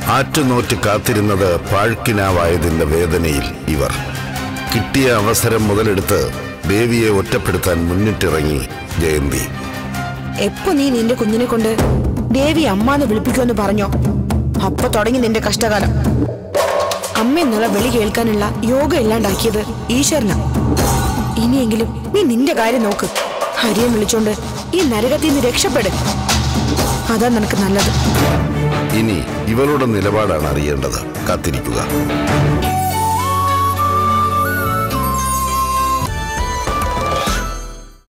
ആറ്റുനോറ്റ് കാത്തിരുന്നത് പാഴ്ക്കിനാവായതിന്റെ വേദനയിൽ ഇവർ കിട്ടിയ അവസരം മുതലെടുത്ത് ദേവിയെ ഒറ്റപ്പെടുത്താൻ മുന്നിട്ടിറങ്ങി ജയന്തി എപ്പോ നീ നിന്റെ കുഞ്ഞിനെ കൊണ്ട് ദേവി അമ്മാന്ന് വിളിപ്പിക്കുമെന്ന് പറഞ്ഞോ അപ്പൊ തുടങ്ങി നിന്റെ കഷ്ടകാലം അമ്മ എന്നുള്ള വിളി കേൾക്കാനുള്ള യോഗ ഇല്ലാണ്ടാക്കിയത് ഈശ്വരനാ ഇനിയെങ്കിലും നീ നിന്റെ കാര്യം നോക്ക് ഹരിയെ വിളിച്ചോണ്ട് ഈ നരകത്തിൽ നിന്ന് രക്ഷപ്പെട് അതാ നിനക്ക് നല്ലത് ഇനി ഇവളുടെ നിലപാടാണ് അറിയേണ്ടത് കാത്തിരിക്കുക